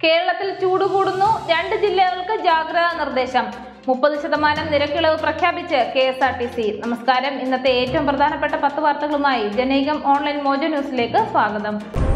കേരളത്തിൽ ചൂട് കൂടുന്നു രണ്ട് ജില്ലകൾക്ക് ജാഗ്രതാ നിർദ്ദേശം മുപ്പത് ശതമാനം നിരക്കിളവ് പ്രഖ്യാപിച്ച് K S R T C നമസ്കാരം ഇന്നത്തെ ഏറ്റവും പ്രധാനപ്പെട്ട പത്ത് വാർത്തകളുമായി ജനൈകം ഓൺലൈൻ മോജോ ന്യൂസിലേക്ക് സ്വാഗതം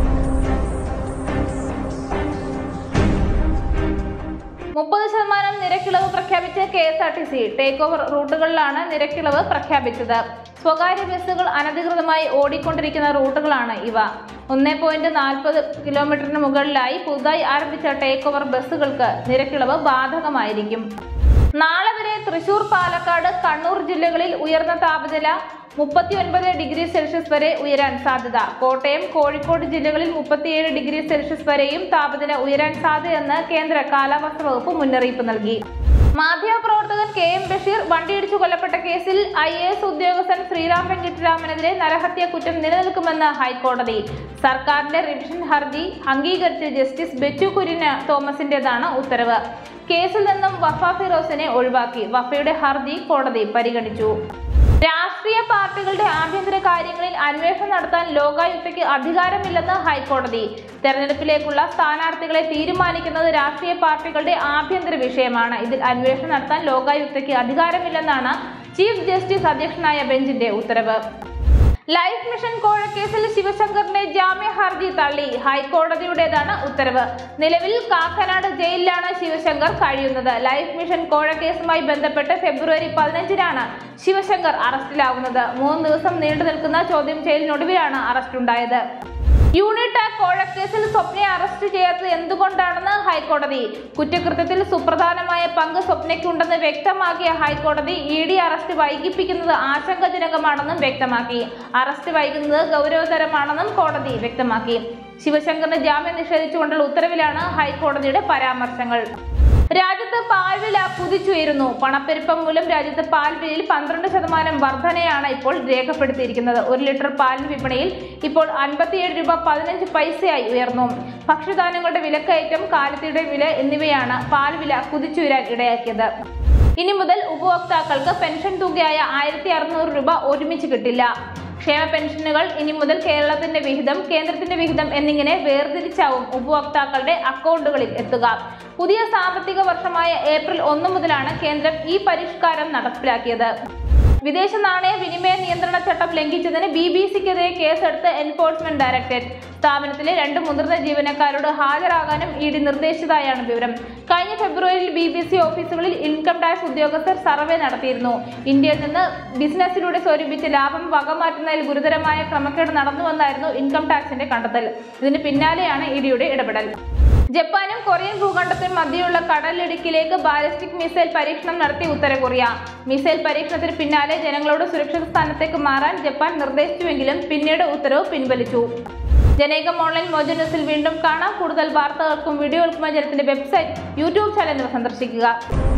മുപ്പത് ശതമാനം നിരക്കിളവ് പ്രഖ്യാപിച്ച് K S R T C take over റൂട്ടുകളിലാണ് നിരക്കിളവ് പ്രഖ്യാപിച്ചത് സ്വകാര്യ ബസ്സുകൾ അനധികൃതമായി ഓടിക്കൊണ്ടിരിക്കുന്ന റൂട്ടുകളാണ് ഇവ ഒന്നേ പോയിന്റ് നാൽപ്പത് കിലോമീറ്ററിന് മുകളിലായി പുതുതായി ആരംഭിച്ച ടേക്ക് ഓവർ ബസ്സുകൾക്ക് നിരക്കിളവ് ബാധകമായിരിക്കും നാളെ വരെ തൃശൂർ പാലക്കാട് കണ്ണൂർ ജില്ലകളിൽ ഉയർന്ന താപനില മുപ്പത്തി ഒൻപത് ഡിഗ്രി സെൽഷ്യസ് വരെ ഉയരാൻ സാധ്യത കോട്ടയം കോഴിക്കോട് ജില്ലകളിൽ മുപ്പത്തിയേഴ് ഡിഗ്രി സെൽഷ്യസ് വരെയും താപനില ഉയരാൻ സാധ്യതയെന്ന് കേന്ദ്ര കാലാവസ്ഥാ വകുപ്പ് മുന്നറിയിപ്പ് നൽകി മാധ്യമപ്രവർത്തകൻ കെ എം ബഷീർ വണ്ടിയിടിച്ചു കൊല്ലപ്പെട്ട കേസിൽ ഐ എ എസ് ഉദ്യോഗസ്ഥൻ ശ്രീറാം വെങ്കിട്ടരാമനെതിരെ നരഹത്യ കുറ്റം നിലനിൽക്കുമെന്ന് ഹൈക്കോടതി സർക്കാരിന്റെ റിവിഷൻ ഹർജി അംഗീകരിച്ച് ജസ്റ്റിസ് ബെച്ചു കുര്യന് തോമസിന്റേതാണ് ഉത്തരവ് കേസിൽ നിന്നും വഫ ഫിറോസിനെ ഒഴിവാക്കി വഫയുടെ ഹർജി കോടതി പരിഗണിച്ചു രാഷ്ട്രീയ പാർട്ടികളുടെ ആഭ്യന്തര കാര്യങ്ങളിൽ അന്വേഷണം നടത്താൻ ലോകായുക്തയ്ക്ക് അധികാരമില്ലെന്ന് ഹൈക്കോടതി തെരഞ്ഞെടുപ്പിലേക്കുള്ള സ്ഥാനാർത്ഥികളെ തീരുമാനിക്കുന്നത് രാഷ്ട്രീയ പാർട്ടികളുടെ ആഭ്യന്തര വിഷയമാണ് ഇതിൽ അന്വേഷണം നടത്താൻ ലോകായുക്തയ്ക്ക് അധികാരമില്ലെന്നാണ് ചീഫ് ജസ്റ്റിസ് അധ്യക്ഷനായ ബെഞ്ചിന്റെ ഉത്തരവ് ലൈഫ് മിഷൻ കോഴക്കേസിൽ ശിവശങ്കറിന്റെ ജാമ്യ ഹർജി തള്ളി ഹൈക്കോടതിയുടേതാണ് ഉത്തരവ് നിലവിൽ കാക്കനാട് ജയിലിലാണ് ശിവശങ്കർ കഴിയുന്നത് ലൈഫ് മിഷൻ കോഴക്കേസുമായി ബന്ധപ്പെട്ട് ഫെബ്രുവരി പതിനഞ്ചിനാണ് ശിവശങ്കർ അറസ്റ്റിലാവുന്നത് മൂന്ന് ദിവസം നീണ്ടു നിൽക്കുന്ന ചോദ്യം ചെയ്യലിനൊടുവിലാണ് അറസ്റ്റുണ്ടായത് യൂണിടാക് കോഴക്കേസിൽ സ്വപ്നയെ അറസ്റ്റ് ചെയ്യാത്തത് എന്തുകൊണ്ടാണെന്ന് ഹൈക്കോടതി കുറ്റകൃത്യത്തിൽ സുപ്രധാനമായ പങ്ക് സ്വപ്നയ്ക്കുണ്ടെന്ന് വ്യക്തമാക്കിയ ഹൈക്കോടതി ഇ ഡി അറസ്റ്റ് വൈകിപ്പിക്കുന്നത് ആശങ്കാജനകമാണെന്നും വ്യക്തമാക്കി അറസ്റ്റ് വൈകുന്നത് ഗൗരവതരമാണെന്നും കോടതി വ്യക്തമാക്കി ശിവശങ്കറിന് ജാമ്യം നിഷേധിച്ചുകൊണ്ടുള്ള ഉത്തരവിലാണ് ഹൈക്കോടതിയുടെ പരാമർശങ്ങൾ രാജ്യത്ത് പാൽവില കുതിച്ചുയരുന്നു പണപ്പെരുപ്പം മൂലം രാജ്യത്ത് പാൽവിലയിൽ പന്ത്രണ്ട് ശതമാനം വർധനയാണ് ഇപ്പോൾ രേഖപ്പെടുത്തിയിരിക്കുന്നത് ഒരു ലിറ്റർ പാലിന് വിപണിയിൽ ഇപ്പോൾ അൻപത്തിയേഴ് രൂപ പതിനഞ്ച് പൈസയായി ഉയർന്നു ഭക്ഷ്യധാന്യങ്ങളുടെ വിലക്കയറ്റം കാലത്തിയുടെ വില എന്നിവയാണ് പാൽവില കുതിച്ചുയരാൻ ഇടയാക്കിയത് ഇനി മുതൽ ഉപഭോക്താക്കൾക്ക് പെൻഷൻ തുകയായ ആയിരത്തി അറുന്നൂറ് രൂപ ഒരുമിച്ച് കിട്ടില്ല ക്ഷേമ പെൻഷനുകൾ ഇനി മുതൽ കേരളത്തിന്റെ വിഹിതം കേന്ദ്രത്തിന്റെ വിഹിതം എന്നിങ്ങനെ വേർതിരിച്ചാവും ഉപഭോക്താക്കളുടെ അക്കൗണ്ടുകളിൽ എത്തുക പുതിയ സാമ്പത്തിക വർഷമായ ഏപ്രിൽ ഒന്ന് മുതലാണ് കേന്ദ്രം ഈ പരിഷ്കാരം നടപ്പിലാക്കിയത് വിദേശ നാണയ വിനിമയ നിയന്ത്രണ ചട്ടം ലംഘിച്ചതിന് ബി ബി സിക്കെതിരെ കേസെടുത്ത് എൻഫോഴ്സ്മെന്റ് ഡയറക്ടറേറ്റ് സ്ഥാപനത്തിലെ രണ്ട് മുതിർന്ന ജീവനക്കാരോട് ഹാജരാകാനും ഇ ഡി നിർദ്ദേശിച്ചതായാണ് വിവരം കഴിഞ്ഞ ഫെബ്രുവരിയിൽ ബി ബി സി ഓഫീസുകളിൽ ഇൻകം ടാക്സ് ഉദ്യോഗസ്ഥർ സർവേ നടത്തിയിരുന്നു ഇന്ത്യയിൽ നിന്ന് ബിസിനസ്സിലൂടെ സ്വരൂപിച്ച ലാഭം വകമാറ്റുന്നതിൽ ഗുരുതരമായ ക്രമക്കേട് നടന്നുവെന്നായിരുന്നു ഇൻകം ടാക്സിന്റെ കണ്ടെത്തൽ ഇതിന് പിന്നാലെയാണ് ഇ ഡിയുടെ ഇടപെടൽ ജപ്പാനും കൊറിയൻ ഭൂഖണ്ഡത്തിനും മധ്യയുള്ള കടലിടുക്കിലേക്ക് ബാലിസ്റ്റിക് മിസൈൽ പരീക്ഷണം നടത്തി ഉത്തര കൊറിയ മിസൈൽ പരീക്ഷണത്തിന് പിന്നാലെ ജനങ്ങളോട് സുരക്ഷിത സ്ഥാനത്തേക്ക് മാറാൻ ജപ്പാൻ നിർദ്ദേശിച്ചുവെങ്കിലും പിന്നീട് ഉത്തരവ് പിൻവലിച്ചു ജനൈകം ഓൺലൈൻ മോജോ ന്യൂസിൽ വീണ്ടും കാണാം കൂടുതൽ വാർത്തകൾക്കും വീഡിയോകൾക്കുമായി ജനത്തിന്റെ വെബ്സൈറ്റ് യൂട്യൂബ് ചാനൽ സന്ദർശിക്കുക